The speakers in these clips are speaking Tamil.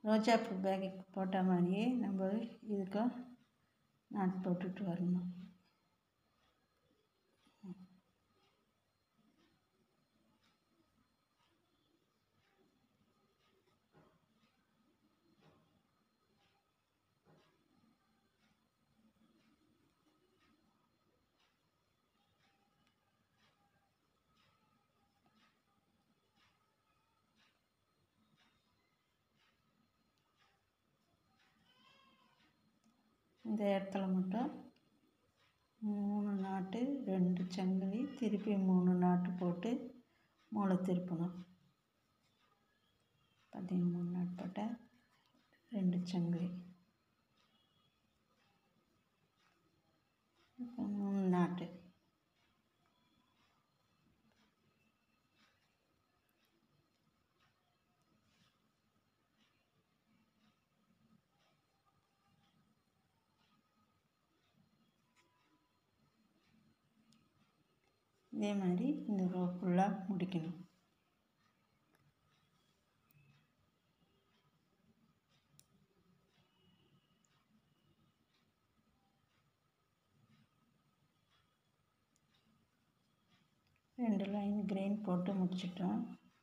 ரோஜாப்பூ பேக்குக்கு போட்ட மாதிரியே நம்ம இதுக்கும் நாட் போட்டுட்டு வரணும் இந்த இடத்துல மட்டும் மூணு நாட்டு ரெண்டு சங்கிலி திருப்பி மூணு நாட்டு போட்டு மூளை திருப்பணும் பார்த்தீங்க மூணு நாட்டு போட்டேன் ரெண்டு சங்கிலி இப்போ மூணு நாட்டு இதே மாதிரி இந்த ரோ ஃபுல்லாக முடிக்கணும் ரெண்டு லைன் கிரெயின் போட்டு முடிச்சிட்டோம்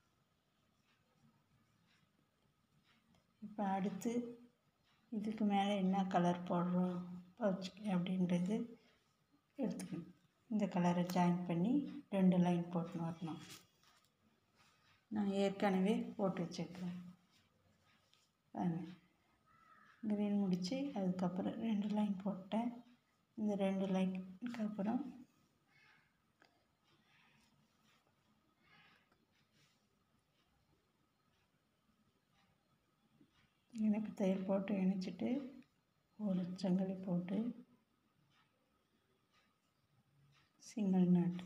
இப்போ அடுத்து இதுக்கு மேலே என்ன கலர் போடுறோம் பவுச்சுக்கு அப்படின்றது எடுத்துக்கணும் இந்த கலரை ஜாயின் பண்ணி ரெண்டு லைன் போட்டுன்னு வரணும் நான் ஏற்கனவே போட்டு வச்சுருக்கிறேன் க்ரீன் முடித்து அதுக்கப்புறம் ரெண்டு லைன் போட்டேன் இந்த ரெண்டு லைனுக்கு அப்புறம் இணைப்பு தையல் போட்டு இணைச்சிட்டு ஒரு சங்கிலி போட்டு சிங்கிள் நாட்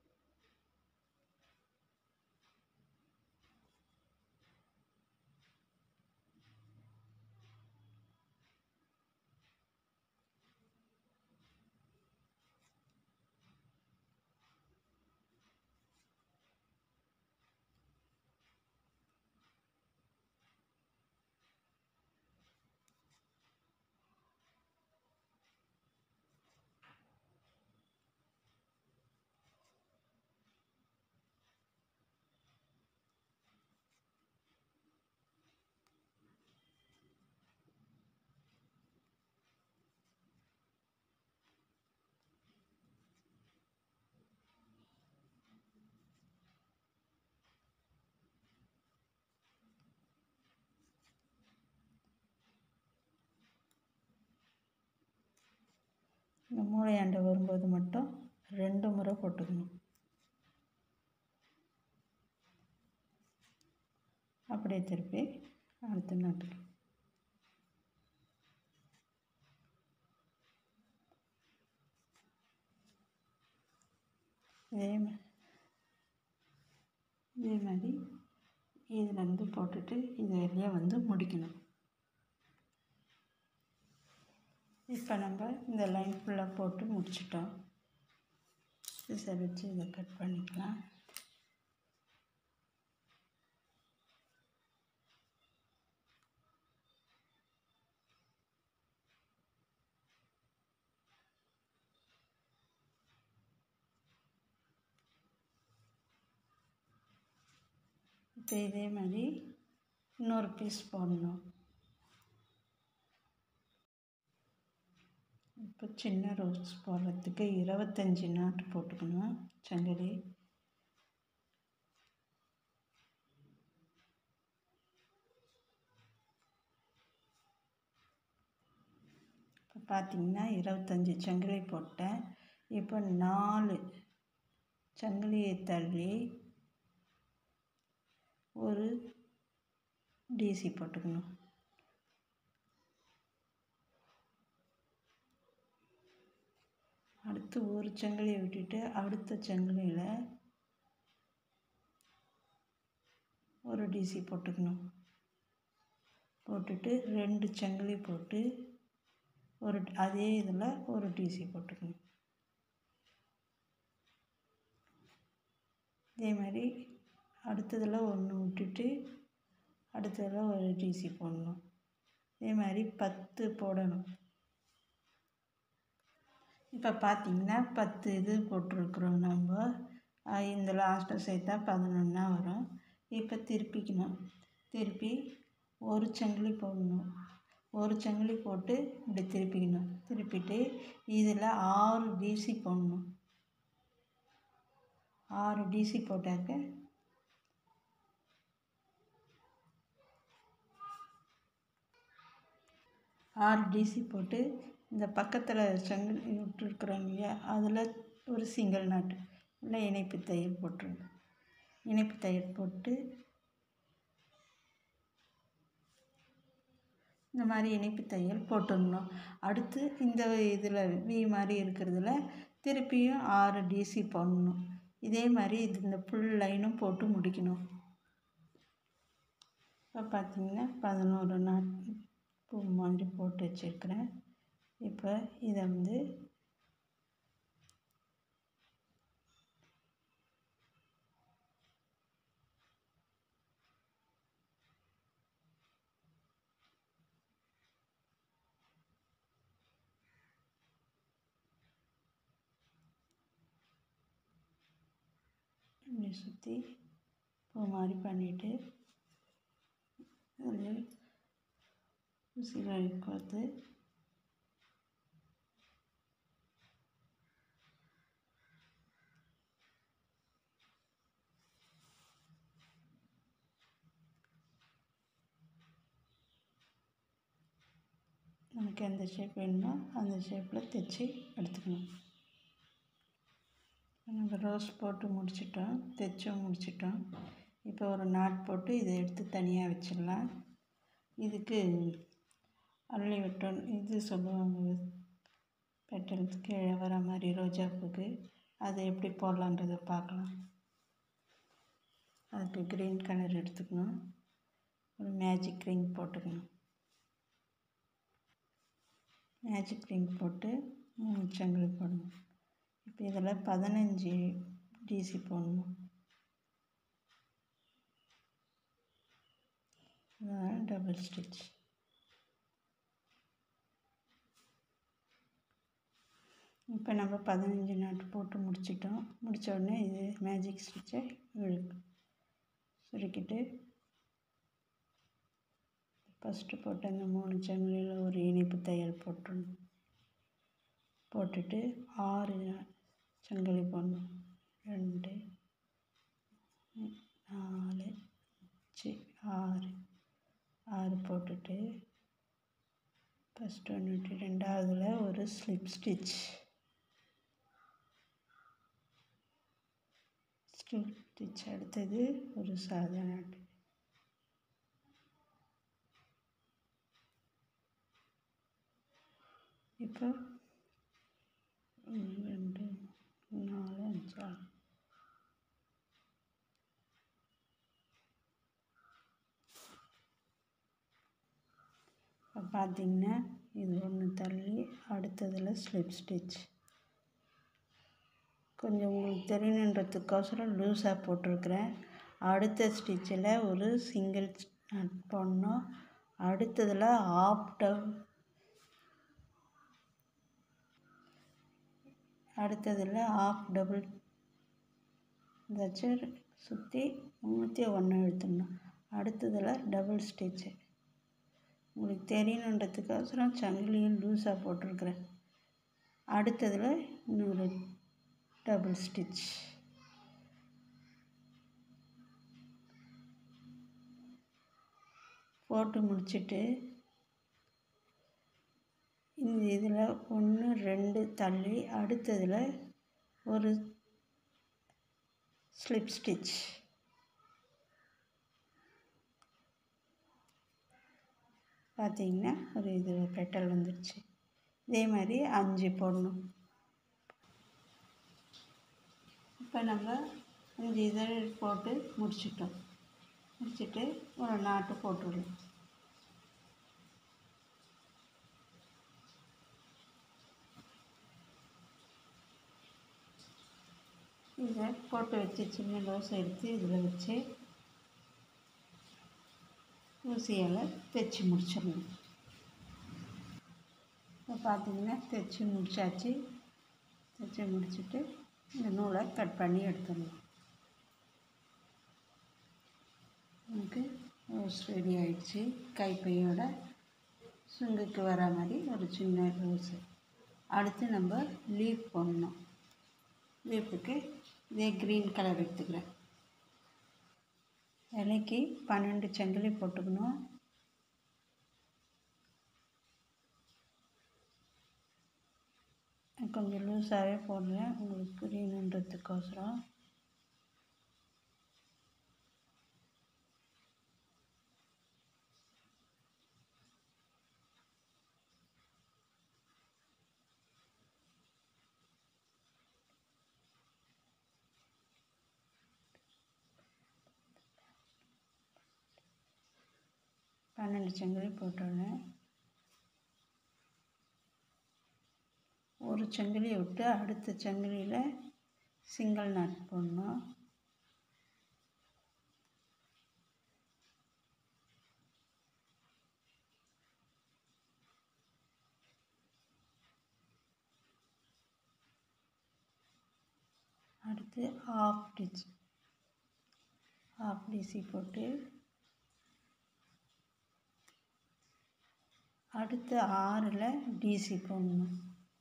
இந்த மூளையாண்டை வரும்போது மட்டும் ரெண்டு முறை போட்டுக்கணும் அப்படியே திருப்பி அடுத்த நாட்டுக்கு இதே மா இதே மாதிரி இதுலேருந்து போட்டுட்டு இது வெளியே வந்து முடிக்கணும் இப்போ நம்ம இந்த லைன் ஃபுல்லாக போட்டு முடிச்சிட்டோம் சிசர் வச்சு இதை கட் பண்ணிக்கலாம் இப்போ இதே மாதிரி இன்னொரு பீஸ் போடணும் இப்போ சின்ன ரோஸ் போடுறதுக்கு இருபத்தஞ்சி நாட்டு போட்டுக்கணும் சங்கிலி இப்போ பார்த்தீங்கன்னா இருபத்தஞ்சி சங்கிலி போட்டேன் இப்போ நாலு சங்கிலியை தள்ளி ஒரு டிசி போட்டுக்கணும் அடுத்து ஒரு சங்கிலியை விட்டுட்டு அடுத்த சங்கிலியில் ஒரு டிசி போட்டுக்கணும் போட்டுட்டு ரெண்டு சங்கிலி போட்டு ஒரு அதே இதில் ஒரு டிசி போட்டுக்கணும் இதே மாதிரி அடுத்ததில் ஒன்று விட்டுட்டு அடுத்ததில் ஒரு டிசி போடணும் இதே மாதிரி பத்து போடணும் இப்போ பார்த்தீங்கன்னா பத்து இது போட்டிருக்குறோம் நம்ம அஹ் இந்த லாஸ்ட்டில் சேர்த்தா பதினொன்றா வரும் இப்போ திருப்பிக்கணும் திருப்பி ஒரு சங்கிலி போடணும் ஒரு சங்கிலி போட்டு இப்படி திருப்பிக்கணும் திருப்பிட்டு இதில் ஆறு டிசி போடணும் ஆறு டிசி போட்டாக்க ஆறு டிசி போட்டு இந்த பக்கத்தில் சங்கிலி விட்டுருக்குறோம் இல்லையா அதில் ஒரு சிங்கிள் நாட்டு இல்லை இணைப்பு தையல் போட்டுருங்க இணைப்பு தையல் போட்டு இந்த மாதிரி இணைப்பு தையல் போட்டுடணும் அடுத்து இந்த இதில் வி மாதிரி இருக்கிறதுல திருப்பியும் ஆறு டிசி போடணும் இதே மாதிரி இது இந்த ஃபுல் லைனும் போட்டு முடிக்கணும் இப்போ பார்த்தீங்கன்னா பதினோரு நாட் பூ மாதிரி போட்டு வச்சுருக்கிறேன் இப்போ இதை வந்து இப்படி சுற்றி பூ மாதிரி பண்ணிவிட்டு அதில் ஊசியில் கோர்த்து நமக்கு எந்த ஷேப் வேணுமோ அந்த ஷேப்பில் தைச்சி எடுத்துக்கணும் நம்ம ரோஸ் போட்டு முடிச்சிட்டோம் தைச்சும் முடிச்சிட்டோம் இப்போ ஒரு நாட் போட்டு இதை எடுத்து தனியாக வச்சிடலாம் இதுக்கு அள்ளி விட்டோம் இது சொல்லுவாங்க பெட்டல் கீழே வர மாதிரி ரோஜாப்பூக்கு அதை எப்படி போடலான்றதை பார்க்கலாம் அதுக்கு க்ரீன் கலர் எடுத்துக்கணும் ஒரு மேஜிக் ரிங் போட்டுக்கணும் மேஜிக் ரிங் போட்டு மூணு சங்கிலி போடணும் இப்போ இதில் பதினஞ்சு டிசி போடணும் டபுள் ஸ்டிச் இப்போ நம்ம பதினஞ்சு நாட்டு போட்டு முடிச்சிட்டோம் முடித்த உடனே இது மேஜிக் ஸ்டிச்சை இழுக்கு சுருக்கிட்டு ஃபஸ்ட்டு போட்ட அந்த மூணு சங்கிலியில் ஒரு இனிப்பு தையல் போட்டுடணும் போட்டுட்டு ஆறு சங்கிலி போடணும் ரெண்டு நாலு அஞ்சு ஆறு ஆறு போட்டுட்டு ஃபஸ்ட்டு ஒன்று விட்டு ரெண்டாவதுல ஒரு ஸ்லிப் ஸ்டிச் ஸ்லிப் ஸ்டிச் அடுத்தது ஒரு சாதா நாட்டு இப்போ ஒன்று ரெண்டு நாலு அஞ்சு ஆறு இப்போ பார்த்தீங்கன்னா இது ஒன்று தள்ளி அடுத்ததில் ஸ்லிப் ஸ்டிச் கொஞ்சம் உங்களுக்கு தெரியணுன்றதுக்கோசரம் லூஸாக போட்டிருக்கிறேன் அடுத்த ஸ்டிச்சில் ஒரு சிங்கிள் நட் போடணும் அடுத்ததில் ஆஃப் டவ் அடுத்ததில் ஆஃப் டபுள் வச்சு சுற்றி முந்நூற்றி ஒன்று இழுத்துடணும் அடுத்ததில் டபுள் ஸ்டிச்சு உங்களுக்கு தெரியணுன்றதுக்கோசரம் சங்கிலியும் லூஸாக போட்டிருக்கிறேன் அடுத்ததில் இன்னொரு டபுள் ஸ்டிச் போட்டு முடிச்சுட்டு இந்த இதில் ஒன்று ரெண்டு தள்ளி அடுத்ததில் ஒரு ஸ்லிப் ஸ்டிச் பார்த்தீங்கன்னா ஒரு இது பெட்டல் வந்துடுச்சு இதே மாதிரி அஞ்சு போடணும் இப்போ நம்ம அஞ்சு இதழ் போட்டு முடிச்சிட்டோம் முடிச்சுட்டு ஒரு நாட்டு போட்டுடலாம் இதை போட்டு வச்சு சின்ன தோசை எடுத்து இதில் வச்சு ஊசியால் தைச்சி முடிச்சிடணும் இப்போ பார்த்தீங்கன்னா தைச்சி முடிச்சாச்சு தைச்சி முடிச்சுட்டு இந்த நூலை கட் பண்ணி எடுத்துடணும் நமக்கு ரோஸ் ரெடி ஆயிடுச்சு கைப்பையோட சுங்குக்கு வர மாதிரி ஒரு சின்ன ரோஸு அடுத்து நம்ம லீஃப் போடணும் லீஃபுக்கு இதே க்ரீன் கலர் எடுத்துக்கிறேன் இலைக்கு பன்னெண்டு செங்கலி போட்டுக்கணும் கொஞ்சம் லூஸாகவே போடுறேன் உங்களுக்கு புரியணுன்றதுக்கோசரம் பன்னெண்டு செங்கலி போட்டுடுறேன் ஒரு செங்கலியை விட்டு அடுத்த செங்கலியில் சிங்கிள் நாட் போடணும் அடுத்து ஆஃப் டிச் ஆஃப் டிசி போட்டு அடுத்து ஆறில் டிசி போடணும்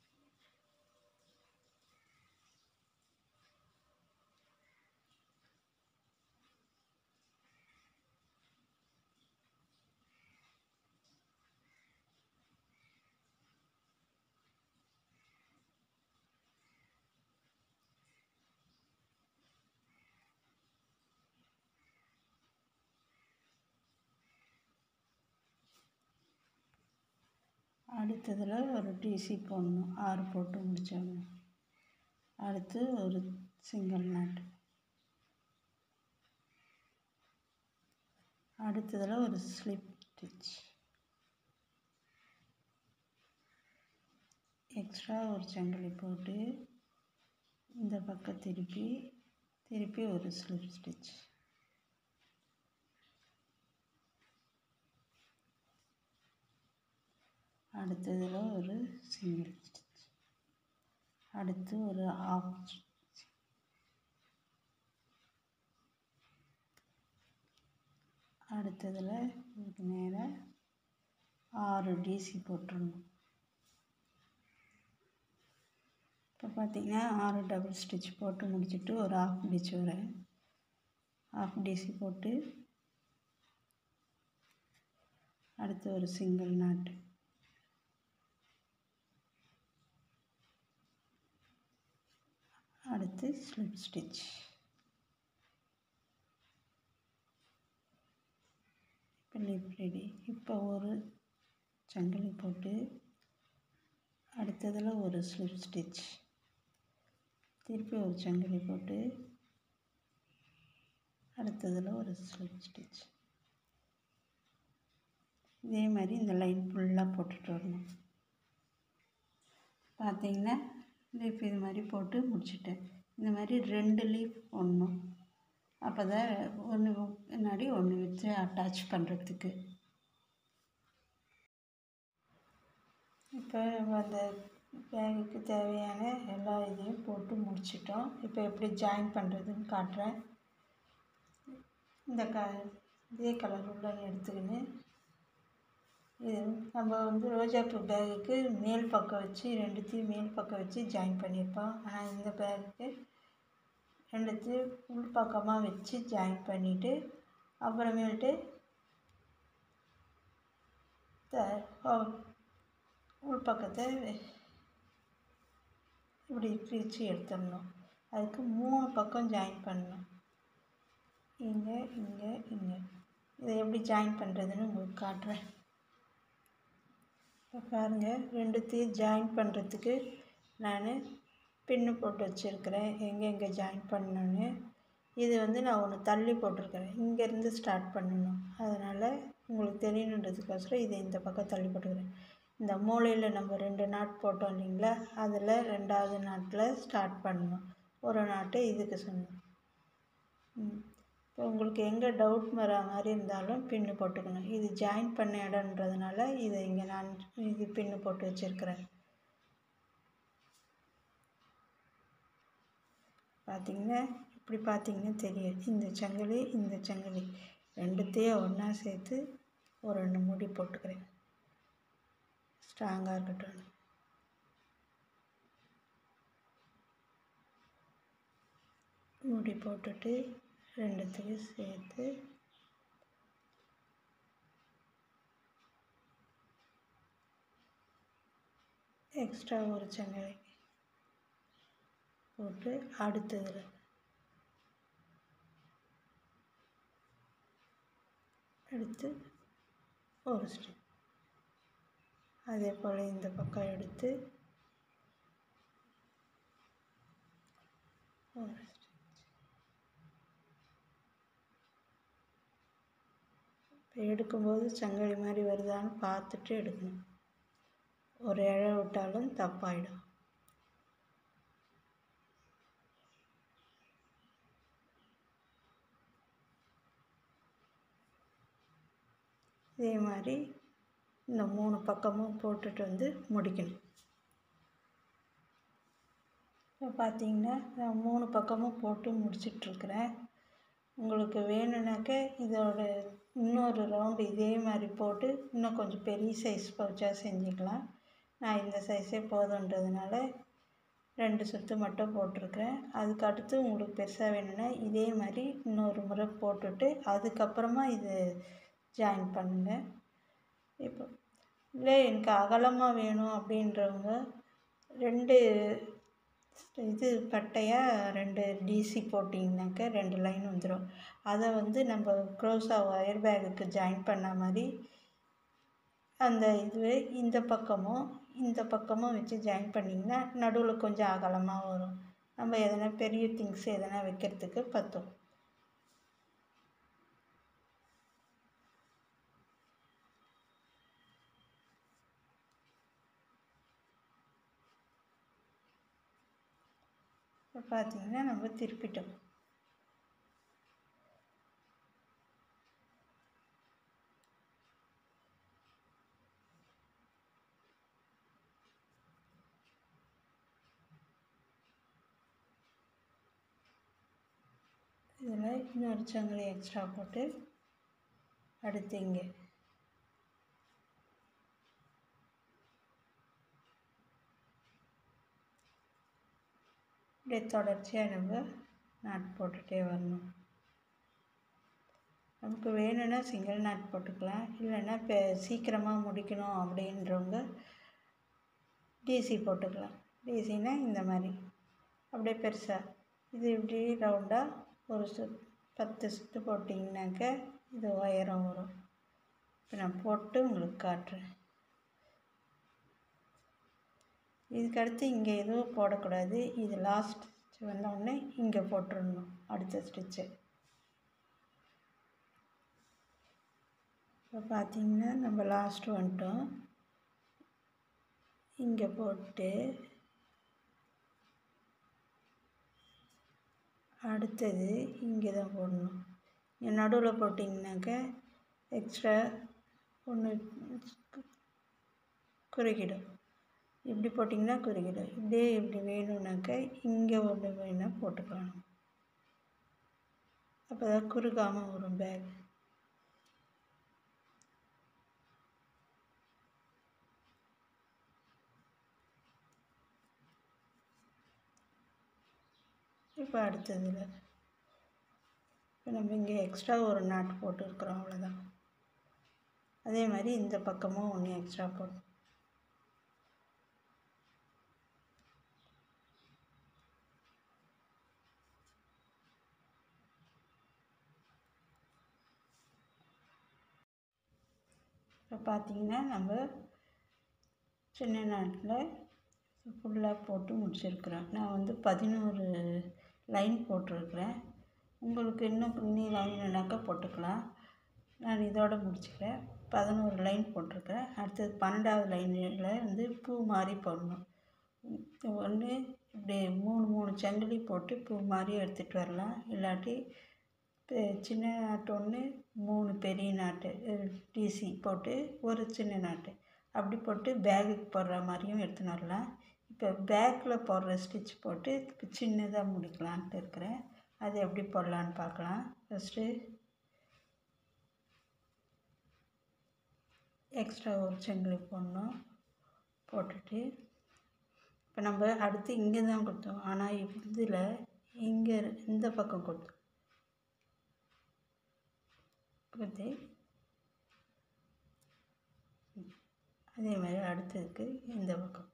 அடுத்ததில் ஒரு டிசி போடணும் ஆறு போட்டு முடித்தோங்க அடுத்து ஒரு சிங்கிள் நாட் அடுத்ததில் ஒரு ஸ்லிப் ஸ்டிச் எக்ஸ்ட்ரா ஒரு சங்கிலி போட்டு இந்த பக்கம் திருப்பி திருப்பி ஒரு ஸ்லிப் ஸ்டிச் அடுத்ததில் ஒரு சிங்கிள் ஸ்டிச் அடுத்து ஒரு ஆஃப் அடுத்ததில் இதுக்கு நேராக ஆறு டிசி போட்டுருணும் இப்போ பார்த்திங்கன்னா ஆறு டபுள் ஸ்டிச் போட்டு முடிச்சுட்டு ஒரு ஆஃப் டிச் வரேன் ஆஃப் டிசி போட்டு அடுத்து ஒரு சிங்கிள் நாட்டு அடுத்து ஸ்லிப் ஸ்டிச் இப்போ லிப் ரெடி இப்போ ஒரு சங்கிலி போட்டு அடுத்ததில் ஒரு ஸ்லிப் ஸ்டிச் திருப்பி ஒரு சங்கிலி போட்டு அடுத்ததில் ஒரு ஸ்லிப் ஸ்டிச் இதே மாதிரி இந்த லைன் ஃபுல்லாக போட்டுட்டு வரணும் பார்த்தீங்கன்னா லீஃப் இது மாதிரி போட்டு முடிச்சிட்டேன் இந்த மாதிரி ரெண்டு லீஃப் போடணும் அப்போ தான் ஒன்று முன்னாடி ஒன்று வச்சு அட்டாச் பண்ணுறதுக்கு இப்போ அந்த பேகுக்கு தேவையான எல்லா இதையும் போட்டு முடிச்சிட்டோம் இப்போ எப்படி ஜாயின் பண்ணுறதுன்னு காட்டுறேன் இந்த க இதே கலர் உள்ள எடுத்துக்கின்னு இது நம்ம வந்து ரோஜாப்பூ பேகுக்கு மேல் பக்கம் வச்சு ரெண்டுத்தையும் மேல் பக்கம் வச்சு ஜாயின் பண்ணியிருப்போம் ஆனால் இந்த பேகுக்கு ரெண்டுத்தையும் உள் பக்கமாக வச்சு ஜாயின் பண்ணிவிட்டு அப்புறமேல்ட்டு த உள் பக்கத்தை இப்படி பிரித்து எடுத்துடணும் அதுக்கு மூணு பக்கம் ஜாயின் பண்ணணும் இங்கே இங்கே இங்கே இதை எப்படி ஜாயின் பண்ணுறதுன்னு உங்களுக்கு காட்டுறேன் இப்போ பாருங்கள் ரெண்டுத்தையும் ஜாயின் பண்ணுறதுக்கு நான் பின்னு போட்டு வச்சுருக்கிறேன் எங்கெங்கே ஜாயின் பண்ணணுன்னு இது வந்து நான் ஒன்று தள்ளி போட்டிருக்கிறேன் இங்கேருந்து ஸ்டார்ட் பண்ணணும் அதனால் உங்களுக்கு தெரியணுன்றதுக்கோசரம் இதை இந்த பக்கம் தள்ளி போட்டுக்கிறேன் இந்த மூலையில் நம்ம ரெண்டு நாட் போட்டோம் இல்லைங்களா அதில் ரெண்டாவது நாட்டில் ஸ்டார்ட் பண்ணணும் ஒரு நாட்டு இதுக்கு சொன்னோம் இப்போ இப்போ உங்களுக்கு எங்கே டவுட் வர மாதிரி இருந்தாலும் பின்னு போட்டுக்கணும் இது ஜாயின் பண்ண இடம்ன்றதுனால இதை இங்கே நான் இது பின்னு போட்டு வச்சுருக்கிறேன் பார்த்தீங்கன்னா இப்படி பார்த்தீங்கன்னா தெரியும் இந்த சங்கிலி இந்த சங்கிலி ரெண்டுத்தையும் ஒன்றா சேர்த்து ஒரு ரெண்டு முடி போட்டுக்கிறேன் ஸ்ட்ராங்காக இருக்கட்டும் முடி போட்டுட்டு ரெண்டுத்தையும் சேர்த்து எக்ஸ்ட்ரா ஒரு சங்கிலி போட்டு அடுத்ததில் எடுத்து ஒரு ஸ்டிச் அதே போல் இந்த பக்கம் எடுத்து ஒரு ஸ்டிச் இப்போ எடுக்கும்போது சங்கிலி மாதிரி வருதான்னு பார்த்துட்டு எடுக்கணும் ஒரு இழை விட்டாலும் தப்பாயிடும் இதே மாதிரி இந்த மூணு பக்கமும் போட்டுட்டு வந்து முடிக்கணும் இப்போ பார்த்தீங்கன்னா நான் மூணு பக்கமும் போட்டு முடிச்சிட்ருக்கிறேன் உங்களுக்கு வேணும்னாக்க இதோட இன்னொரு ரவுண்டு இதே மாதிரி போட்டு இன்னும் கொஞ்சம் பெரிய சைஸ் பவுச்சாக செஞ்சுக்கலாம் நான் இந்த சைஸே போதுன்றதுனால ரெண்டு சுற்று மட்டும் போட்டிருக்கிறேன் அதுக்கு அடுத்து உங்களுக்கு பெருசாக வேணும்னா இதே மாதிரி இன்னொரு முறை போட்டுட்டு அதுக்கப்புறமா இது ஜாயின் பண்ணுங்க இப்போ இல்லை எனக்கு அகலமாக வேணும் அப்படின்றவங்க ரெண்டு இது பட்டையாக ரெண்டு டிசி போட்டிங்கனாக்க ரெண்டு லைன் வந்துடும் அதை வந்து நம்ம க்ரோஸாக ஒயர் பேகுக்கு ஜாயின் பண்ண மாதிரி அந்த இதுவே இந்த பக்கமும் இந்த பக்கமும் வச்சு ஜாயின் பண்ணிங்கன்னா நடுவில் கொஞ்சம் அகலமாக வரும் நம்ம எதனா பெரிய திங்ஸ் எதனா வைக்கிறதுக்கு பற்றும் இப்போ பார்த்தீங்கன்னா நம்ம திருப்பிட்டோம் இதில் இன்னொரு சங்கிலி எக்ஸ்ட்ரா போட்டு அடுத்து இங்கே இப்படியே தொடர்ச்சியாக நம்ம நாட் போட்டுகிட்டே வரணும் நமக்கு வேணும்னா சிங்கிள் நாட் போட்டுக்கலாம் இல்லைன்னா இப்போ சீக்கிரமாக முடிக்கணும் அப்படின்றவங்க டிசி போட்டுக்கலாம் டிசினா இந்த மாதிரி அப்படியே பெருசாக இது இப்படி ரவுண்டாக ஒரு சு பத்து சுற்று போட்டிங்கனாக்க இது உயரம் வரும் இப்போ நான் போட்டு உங்களுக்கு காட்டுறேன் இதுக்கு அடுத்து இங்கே எதுவும் போடக்கூடாது இது லாஸ்ட் ஸ்டிச் வந்தோடனே இங்கே போட்டுடணும் அடுத்த ஸ்டிச்சு இப்போ பார்த்தீங்கன்னா நம்ம லாஸ்ட் வந்துட்டோம் இங்கே போட்டு அடுத்தது இங்கே தான் போடணும் இங்கே நடுவில் போட்டிங்கனாக்க எக்ஸ்ட்ரா ஒன்று குறுக்கிடும் இப்படி போட்டிங்கன்னா குறுக்கிடும் இப்படியே இப்படி வேணும்னாக்க இங்கே ஒன்று வேணால் போட்டுக்கலாம் அப்போ தான் குறுக்காமல் வரும் பேக் இப்போ அடுத்ததில் இப்போ நம்ம இங்கே எக்ஸ்ட்ரா ஒரு நாட் போட்டுருக்குறோம் அவ்வளோதான் அதே மாதிரி இந்த பக்கமும் ஒன்று எக்ஸ்ட்ரா போட்டு இப்போ பார்த்தீங்கன்னா நம்ம சின்ன நாட்டில் ஃபுல்லாக போட்டு முடிச்சிருக்கிறேன் நான் வந்து பதினோரு லைன் போட்டிருக்கிறேன் உங்களுக்கு இன்னும் இன்னி லைன் வேணாக்கா போட்டுக்கலாம் நான் இதோட முடிச்சுக்கிறேன் பதினோரு லைன் போட்டிருக்கிறேன் அடுத்தது பன்னெண்டாவது லைனில் வந்து பூ மாதிரி போடணும் ஒன்று இப்படி மூணு மூணு சங்கிலி போட்டு பூ மாதிரி எடுத்துகிட்டு வரலாம் இல்லாட்டி பெ- சின்ன நாட்டு ஒன்று மூணு பெரிய நாட்டு டிசி போட்டு ஒரு சின்ன நாட்டு அப்படி போட்டு பேகுக்கு போடுற மாதிரியும் எடுத்துன்னு வரலாம் இப்போ பேக்கில் போடுற ஸ்டிச் போட்டு இப்போ சின்னதாக முடிக்கலான்ட்டு இருக்கிறேன் அது எப்படி போடலான்னு பார்க்கலாம் ஃபஸ்ட்டு எக்ஸ்ட்ரா ஒரு செங்கலி போடணும் போட்டுட்டு இப்போ நம்ம அடுத்து இங்கே தான் கொடுத்தோம் ஆனால் இதில் இங்கே இந்த பக்கம் கொடுத்தோம் கொடுத்து அதே மாதிரி அடுத்ததுக்கு இந்த பக்கம்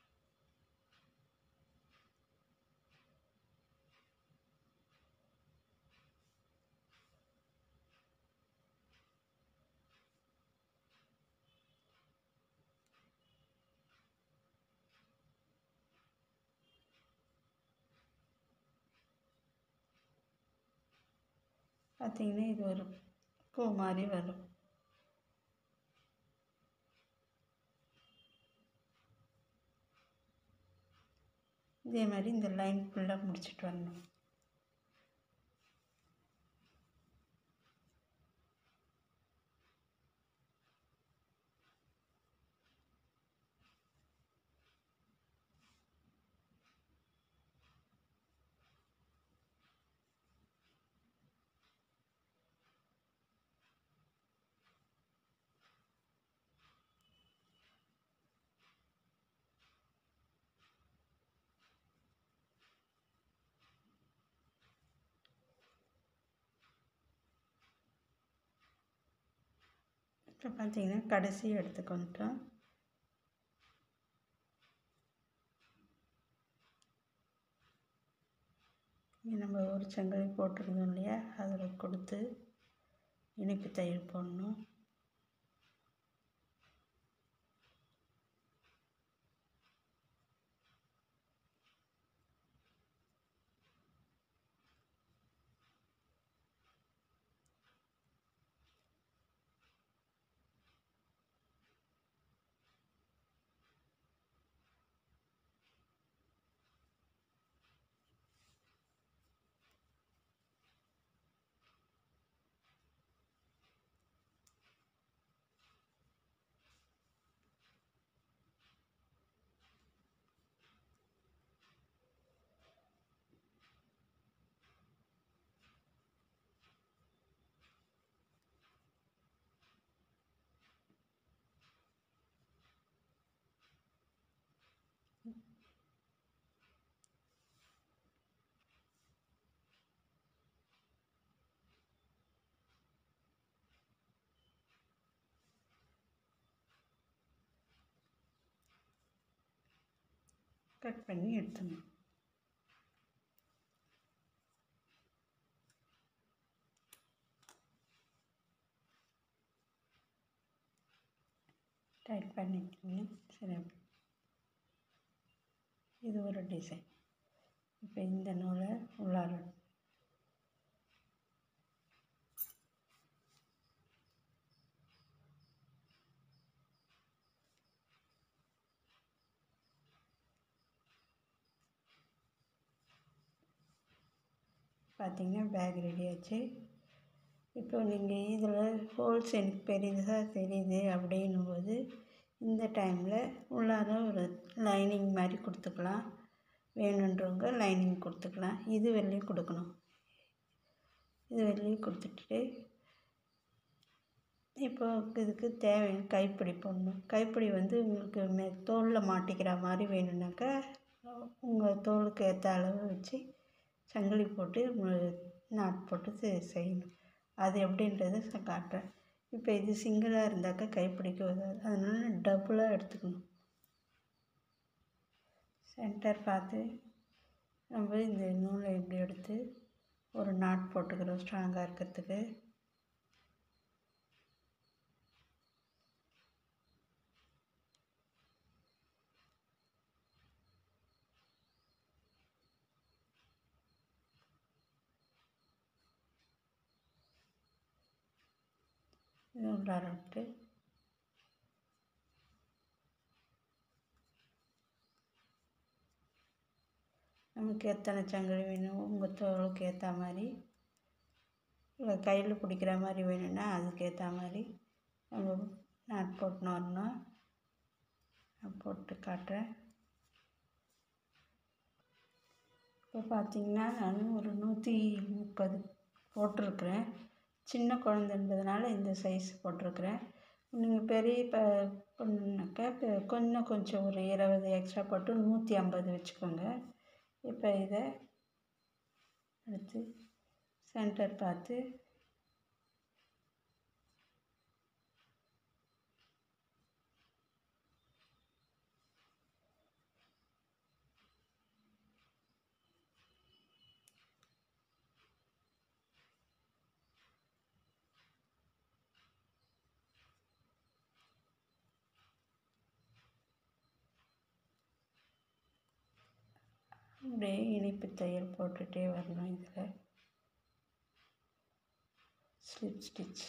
பார்த்தீங்கன்னா இது ஒரு பூ மாதிரி வரும் இதே மாதிரி இந்த லைன் ஃபுல்லாக முடிச்சிட்டு வரணும் இப்போ பார்த்தீங்கன்னா கடைசி இடத்துக்கு வந்துட்டோம் இங்கே நம்ம ஒரு சங்கிலி போட்டிருந்தோம் இல்லையா அதில் கொடுத்து இனிப்பு தையல் போடணும் கட் பண்ணி எடுத்துடணும் டைட் பண்ணிக்கிங்க சரி இது ஒரு டிசைன் இப்போ இந்த நூலை உள்ளார பார்த்தீங்கன்னா பேக் ரெடி ஆச்சு இப்போ நீங்கள் இதில் ஹோல்ஸ் எனக்கு பெரிதாக தெரியுது அப்படின்னும் போது இந்த டைமில் உள்ளார ஒரு லைனிங் மாதிரி கொடுத்துக்கலாம் வேணுன்றவங்க லைனிங் கொடுத்துக்கலாம் இது வெளியும் கொடுக்கணும் இது வெளியும் கொடுத்துட்டு இப்போ இதுக்கு தேவையான கைப்பிடி போடணும் கைப்பிடி வந்து உங்களுக்கு மே தோலில் மாட்டிக்கிற மாதிரி வேணும்னாக்கா உங்கள் தோலுக்கு ஏற்ற அளவு வச்சு சங்கிலி போட்டு நாட் போட்டு செ- செய்யணும் அது எப்படின்றது ச- காட்டுறேன் இப்போ இது சிங்கிளாக இருந்தாக்கா கைப்பிடிக்க உதவாது அதனால டபுளாக எடுத்துக்கணும் சென்டர் பார்த்து நம்ம இந்த நூலை இப்படி எடுத்து ஒரு நாட் போட்டுக்கிறோம் ஸ்ட்ராங்காக இருக்கிறதுக்கு இது உள்ளார விட்டு நமக்கு எத்தனை சங்கிலி வேணும் உங்கள் தோலுக்கு ஏற்ற மாதிரி இல்லை கையில் பிடிக்கிற மாதிரி வேணும்னா அதுக்கேற்ற மாதிரி நம்ம நாட் போட்டுன்னு வரணும் நான் போட்டு காட்டுறேன் இப்போ பார்த்தீங்கன்னா நான் ஒரு நூற்றி முப்பது போட்டிருக்கிறேன் சின்ன குழந்தைன்றதுனால இந்த சைஸ் போட்டிருக்கிறேன் நீங்கள் பெரிய ப பொண்ணுனாக்கா இப்போ கொஞ்சம் கொஞ்சம் ஒரு இருபது எக்ஸ்ட்ரா போட்டு நூற்றி ஐம்பது வச்சுக்கோங்க இப்போ இதை எடுத்து சென்டர் பார்த்து அப்படியே இனிப்பு தையல் போட்டுகிட்டே வரணும் இதில் ஸ்லிப் ஸ்டிச்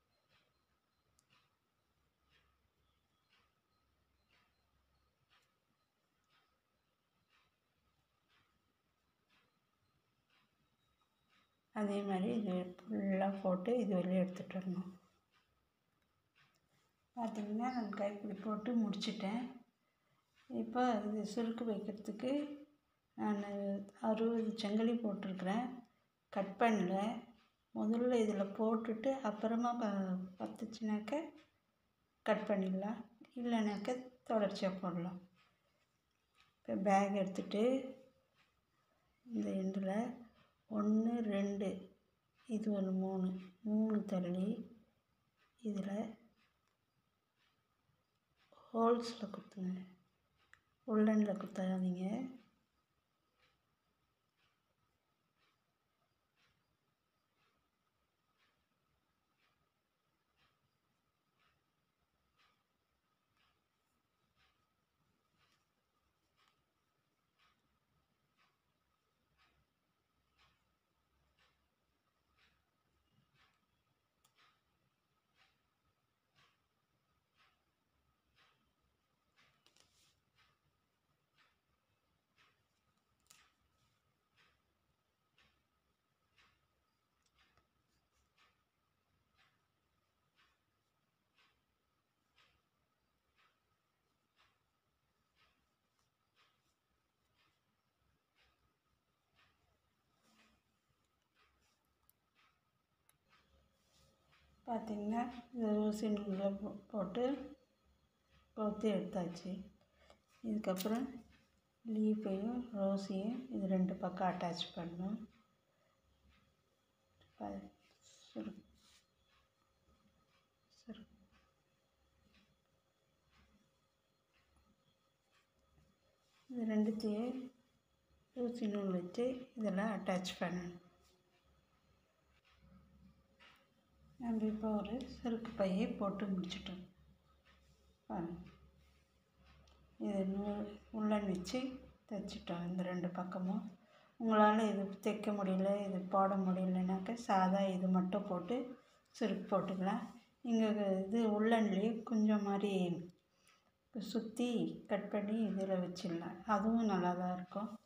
அதே மாதிரி இது ஃபுல்லாக போட்டு இது வெளியே எடுத்துகிட்டு வரணும் பார்த்திங்கன்னா நான் கைப்பிடி போட்டு முடிச்சிட்டேன் இப்போ இது சுருக்கு வைக்கிறதுக்கு நான் அறுபது சங்கிலி போட்டிருக்கிறேன் கட் பண்ணல முதல்ல இதில் போட்டுட்டு அப்புறமா ப பத்துச்சுனாக்க கட் பண்ணிடலாம் இல்லைனாக்க தொடர்ச்சியாக போடலாம் இப்போ பேக் எடுத்துகிட்டு இந்த எண்டில் ஒன்று ரெண்டு இது ஒன்று மூணு மூணு தள்ளி இதில் ஹோல்ஸில் குத்துங்க உள்ளனில் குத்தாதீங்க பார்த்திங்கன்னா இந்த ஊசி நூலில் போ போட்டு கோர்த்து எடுத்தாச்சு இதுக்கப்புறம் லீஃபையும் ரோஸையும் இது ரெண்டு பக்கம் அட்டாச் பண்ணணும் ப- சுரு சுரு இது ரெண்டுத்தையும் ஊசி நூல் வச்சு இதெல்லாம் அட்டாச் பண்ணணும் நம்ம இப்போ ஒரு செருக்கு பையை போட்டு முடிச்சிட்டோம் பாருங்க இது நூல் உள்ளன் வச்சு தைச்சிட்டோம் இந்த ரெண்டு பக்கமும் உங்களால் இது தைக்க முடியல இது போட முடியலனாக்க சாதா இது மட்டும் போட்டு சுருக்கு போட்டுக்கலாம் இங்கே இது உள்ளன்லேயே கொஞ்சம் மாதிரி சுற்றி கட் பண்ணி இதில் வச்சிடலாம் அதுவும் நல்லா தான் இருக்கும்